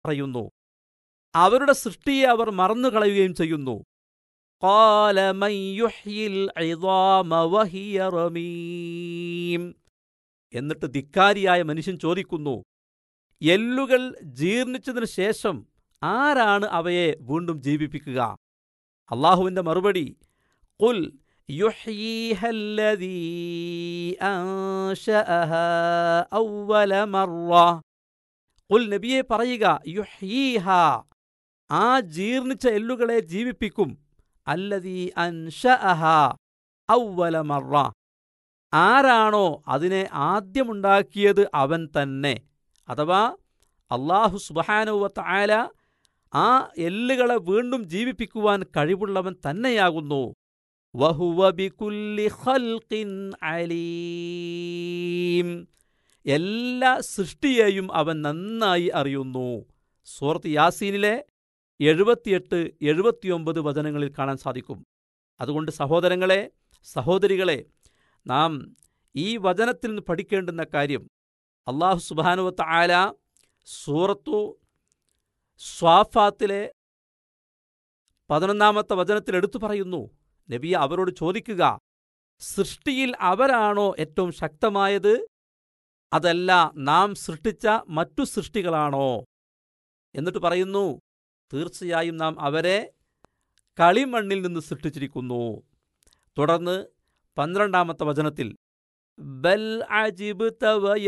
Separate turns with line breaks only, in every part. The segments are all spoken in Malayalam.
പറയുന്നു അവരുടെ സൃഷ്ടിയെ അവർ മറന്നുകളയുകയും ചെയ്യുന്നു قال من يحيي العظام وهي رميم എന്നിട്ട് ധിക്കാരിയായ മനുഷ്യൻ ചോദിക്കുന്നു എല്ലുകൾ ജീർണിച്ചതിനു ശേഷം ആരാണ് അവയെ വീണ്ടും ജീവിപ്പിക്കുക അള്ളാഹുവിന്റെ മറുപടി കുൽ يحييها الذي أنشأها أول مرة കുൽ നബിയെ പറയുക യുഹ്യീഹ ആ ജീർണിച്ച എല്ലുകളെ ജീവിപ്പിക്കും അല്ലതീ അൻഷഅഹ ഔവല മറ ആരാണോ അതിനെ ആദ്യമുണ്ടാക്കിയത് അവൻ തന്നെ അഥവാ അള്ളാഹു സുബഹാനുവത്ത ആല ആ എല്ലുകളെ വീണ്ടും ജീവിപ്പിക്കുവാൻ കഴിവുള്ളവൻ തന്നെയാകുന്നു വഹുവ ബികുല്ലി ഖൽഖിൻ അലീം എല്ലാ സൃഷ്ടിയെയും അവൻ നന്നായി അറിയുന്നു സൂറത്ത് യാസീനിലെ എഴുപത്തിയെട്ട് എഴുപത്തിയൊമ്പത് വചനങ്ങളിൽ കാണാൻ സാധിക്കും അതുകൊണ്ട് സഹോദരങ്ങളെ സഹോദരികളെ നാം ഈ വചനത്തിൽ നിന്ന് പഠിക്കേണ്ടുന്ന കാര്യം അള്ളാഹു സുബാനുവത്ത ആല സൂറത്തു സ്വാഫാത്തിലെ പതിനൊന്നാമത്തെ വചനത്തിൽ എടുത്തു പറയുന്നു നബിയ അവരോട് ചോദിക്കുക സൃഷ്ടിയിൽ അവരാണോ ഏറ്റവും ശക്തമായത് അതല്ല നാം സൃഷ്ടിച്ച മറ്റു സൃഷ്ടികളാണോ എന്നിട്ട് പറയുന്നു തീർച്ചയായും നാം അവരെ കളിമണ്ണിൽ നിന്ന് സൃഷ്ടിച്ചിരിക്കുന്നു തുടർന്ന് പന്ത്രണ്ടാമത്തെ വചനത്തിൽ ബൽ അജിബ്ത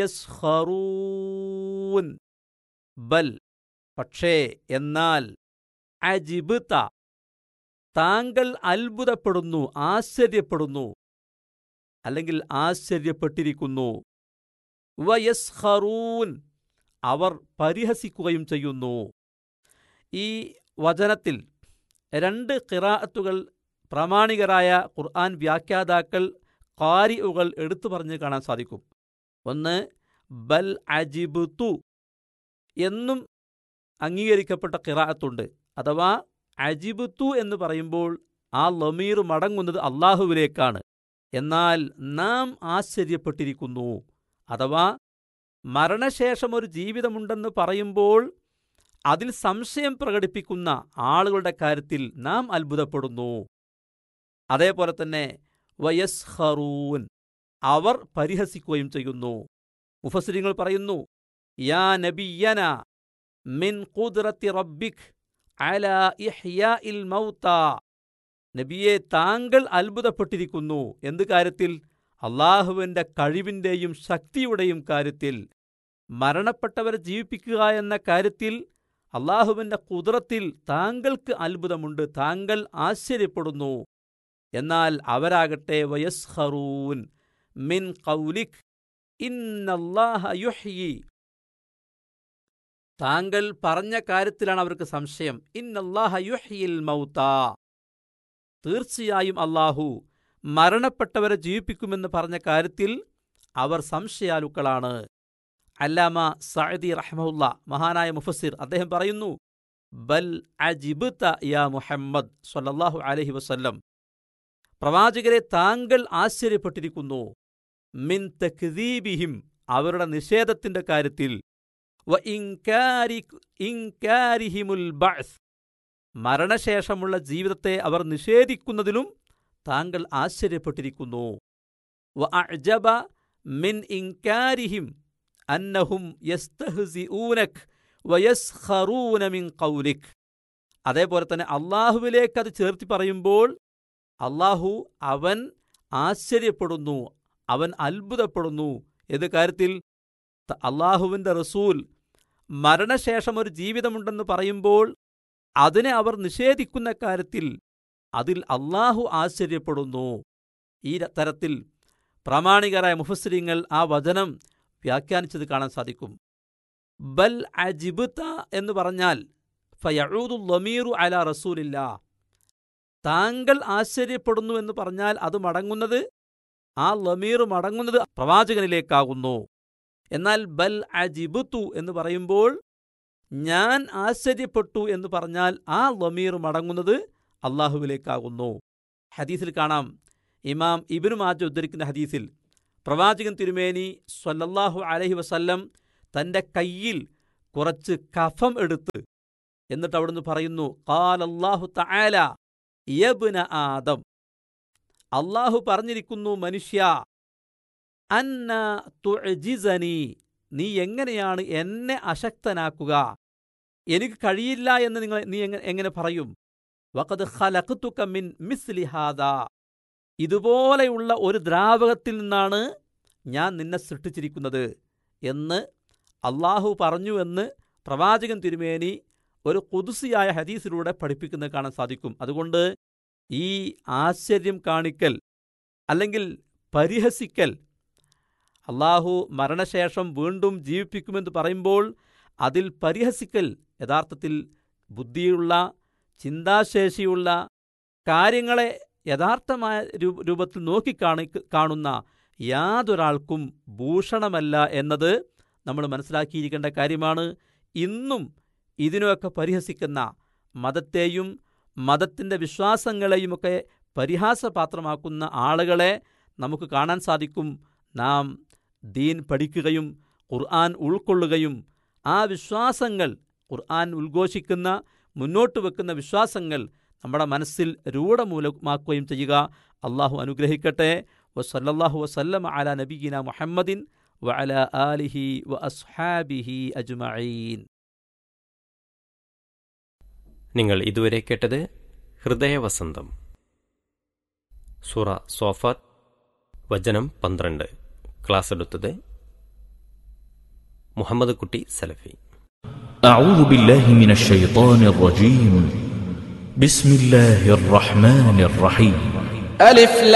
വയസ്ഖറൂൻ ബൽ പക്ഷേ എന്നാൽ അജിബ്ത താങ്കൾ അത്ഭുതപ്പെടുന്നു ആശ്ചര്യപ്പെടുന്നു അല്ലെങ്കിൽ ആശ്ചര്യപ്പെട്ടിരിക്കുന്നു വയസ്ഖറൂൻ അവർ പരിഹസിക്കുകയും ചെയ്യുന്നു ഈ വചനത്തിൽ രണ്ട് ഖിറാഅത്തുകൾ പ്രാമാണികരായ ഖുർആൻ വ്യാഖ്യാതാക്കൾ കാരിഉകൾ എടുത്തു പറഞ്ഞ് കാണാൻ സാധിക്കും ഒന്ന് ബൽ അജിബുത്തു എന്നും അംഗീകരിക്കപ്പെട്ട ഖിറാഅത്തുണ്ട് അഥവാ അജിബുത്തു എന്ന് പറയുമ്പോൾ ആ ലമീർ മടങ്ങുന്നത് അള്ളാഹുവിലേക്കാണ് എന്നാൽ നാം ആശ്ചര്യപ്പെട്ടിരിക്കുന്നു അഥവാ മരണശേഷം ഒരു ജീവിതമുണ്ടെന്ന് പറയുമ്പോൾ അതിൽ സംശയം പ്രകടിപ്പിക്കുന്ന ആളുകളുടെ കാര്യത്തിൽ നാം അത്ഭുതപ്പെടുന്നു അതേപോലെ തന്നെ വയസ്ഹറൂൻ അവർ പരിഹസിക്കുകയും ചെയ്യുന്നു മുഫസിരിങ്ങൾ പറയുന്നു യാ നബിയന മിൻ ഖുദ്റത്തി റബ്ബിക് അല ഇഹ്യാഇൽ മൗത നബിയെ താങ്കൾ അത്ഭുതപ്പെട്ടിരിക്കുന്നു എന്ത് കാര്യത്തിൽ അള്ളാഹുവിൻ്റെ കഴിവിൻ്റെയും ശക്തിയുടെയും കാര്യത്തിൽ മരണപ്പെട്ടവരെ ജീവിപ്പിക്കുക എന്ന കാര്യത്തിൽ അള്ളാഹുവിൻ്റെ കുതിരത്തിൽ താങ്കൾക്ക് അത്ഭുതമുണ്ട് താങ്കൾ ആശ്ചര്യപ്പെടുന്നു എന്നാൽ അവരാകട്ടെ വയസ്ഹറൂൻ മിൻ കൗലിക് ഇന്നല്ലാഹ യുഹ്യി താങ്കൾ പറഞ്ഞ കാര്യത്തിലാണ് അവർക്ക് സംശയം ഇന്നല്ലാഹ യുഹ്യിൽ മൗത്ത തീർച്ചയായും അള്ളാഹു മരണപ്പെട്ടവരെ ജീവിപ്പിക്കുമെന്ന് പറഞ്ഞ കാര്യത്തിൽ അവർ സംശയാലുക്കളാണ് അല്ലാമ സഅദി റഹ്മുല്ല മഹാനായ മുഫസിർ അദ്ദേഹം പറയുന്നു ബൽ അജിബ്ത യാ മുഹമ്മദ് സ്വല്ലല്ലാഹു അലൈഹി വസല്ലം പ്രവാചകരെ താങ്കൾ ആശ്ചര്യപ്പെട്ടിരിക്കുന്നു മിൻ തക്ദീബിഹിം അവരുടെ നിഷേധത്തിന്റെ കാര്യത്തിൽ വ ഇൻകാരി ഇൻകാരിഹിമുൽ ബഅസ് മരണശേഷമുള്ള ജീവിതത്തെ അവർ നിഷേധിക്കുന്നതിലും താങ്കൾ ആശ്ചര്യപ്പെട്ടിരിക്കുന്നു വ അഅജബ മിൻ ഇൻകാരിഹിം അന്നഹും യസ്തഹ്സിഊനക് വയസ്ഖറൂന മിൻ ഖൗലിക് അതേപോലെ തന്നെ അള്ളാഹുവിലേക്ക് അത് ചേർത്തി പറയുമ്പോൾ അള്ളാഹു അവൻ ആശ്ചര്യപ്പെടുന്നു അവൻ അത്ഭുതപ്പെടുന്നു ഏത് കാര്യത്തിൽ അള്ളാഹുവിൻ്റെ റസൂൽ മരണശേഷം ഒരു ജീവിതമുണ്ടെന്ന് പറയുമ്പോൾ അതിനെ അവർ നിഷേധിക്കുന്ന കാര്യത്തിൽ അതിൽ അള്ളാഹു ആശ്ചര്യപ്പെടുന്നു ഈ തരത്തിൽ പ്രാമാണികരായ മുഫസ്രിങ്ങൾ ആ വചനം വ്യാഖ്യാനിച്ചത് കാണാൻ സാധിക്കും ബൽ അജിബുത്ത എന്ന് പറഞ്ഞാൽ ഫയഊദു ലമീറു അല റസൂലില്ല താങ്കൾ ആശ്ചര്യപ്പെടുന്നു എന്ന് പറഞ്ഞാൽ അത് മടങ്ങുന്നത് ആ ലമീർ മടങ്ങുന്നത് പ്രവാചകനിലേക്കാകുന്നു എന്നാൽ ബൽ അജിബുത്തു എന്ന് പറയുമ്പോൾ ഞാൻ ആശ്ചര്യപ്പെട്ടു എന്ന് പറഞ്ഞാൽ ആ ലമീർ മടങ്ങുന്നത് അള്ളാഹുവിലേക്കാകുന്നു ഹദീസിൽ കാണാം ഇമാം ഇബിനു മാജ ഉദ്ധരിക്കുന്ന ഹദീസിൽ പ്രവാചകൻ തിരുമേനി സ്വല്ലല്ലാഹു അലഹി വസല്ലം തൻ്റെ കയ്യിൽ കുറച്ച് കഫം എടുത്ത് എന്നിട്ട് അവിടുന്ന് പറയുന്നു കാലല്ലാഹു തആല യബ്ന ആദം അള്ളാഹു പറഞ്ഞിരിക്കുന്നു മനുഷ്യ അന്ന തുഅജിസനി നീ എങ്ങനെയാണ് എന്നെ അശക്തനാക്കുക എനിക്ക് കഴിയില്ല എന്ന് നിങ്ങൾ നീ എങ്ങനെ എങ്ങനെ പറയും വഖദ് ഖലഖ്തുക മിൻ മിസ്ലി ഹാദാ ഇതുപോലെയുള്ള ഒരു ദ്രാവകത്തിൽ നിന്നാണ് ഞാൻ നിന്നെ സൃഷ്ടിച്ചിരിക്കുന്നത് എന്ന് അള്ളാഹു പറഞ്ഞു എന്ന് പ്രവാചകൻ തിരുമേനി ഒരു കുതുസിയായ ഹദീസിലൂടെ പഠിപ്പിക്കുന്നത് കാണാൻ സാധിക്കും അതുകൊണ്ട് ഈ ആശ്ചര്യം കാണിക്കൽ അല്ലെങ്കിൽ പരിഹസിക്കൽ അള്ളാഹു മരണശേഷം വീണ്ടും ജീവിപ്പിക്കുമെന്ന് പറയുമ്പോൾ അതിൽ പരിഹസിക്കൽ യഥാർത്ഥത്തിൽ ബുദ്ധിയുള്ള ചിന്താശേഷിയുള്ള കാര്യങ്ങളെ യഥാർത്ഥമായ രൂ- രൂപത്തിൽ നോക്കിക്കാണി കാണുന്ന യാതൊരാൾക്കും ഭൂഷണമല്ല എന്നത് നമ്മൾ മനസ്സിലാക്കിയിരിക്കേണ്ട കാര്യമാണ് ഇന്നും ഇതിനെയൊക്കെ പരിഹസിക്കുന്ന മതത്തെയും മതത്തിൻ്റെ വിശ്വാസങ്ങളെയുമൊക്കെ പരിഹാസപാത്രമാക്കുന്ന ആളുകളെ നമുക്ക് കാണാൻ സാധിക്കും നാം ദീൻ പഠിക്കുകയും ഖുർആൻ ഉൾക്കൊള്ളുകയും ആ വിശ്വാസങ്ങൾ ഖുർആൻ ഉദ്ഘോഷിക്കുന്ന മുന്നോട്ട് വെക്കുന്ന വിശ്വാസങ്ങൾ നമ്മുടെ മനസ്സിൽ രൂഢമൂലമാക്കുകയും ചെയ്യുക അള്ളാഹു അനുഗ്രഹിക്കട്ടെ വസല്ലല്ലാഹു വസല്ലം അല നബീന മുഹമ്മദിൻ വഅല ആലിഹി വ അസ്ഹാബിഹി അജ്മഈൻ
നിങ്ങൾ ഇതുവരെ കേട്ടത് ഹൃദയവസന്തം സുറ സോഫാത്ത് വചനം പന്ത്രണ്ട് ക്ലാസ് എടുത്തത് മുഹമ്മദ് കുട്ടി സലഫി
أعوذ بالله من الشيطان الرجيم بسم الله الرحمن الرحيم
ألف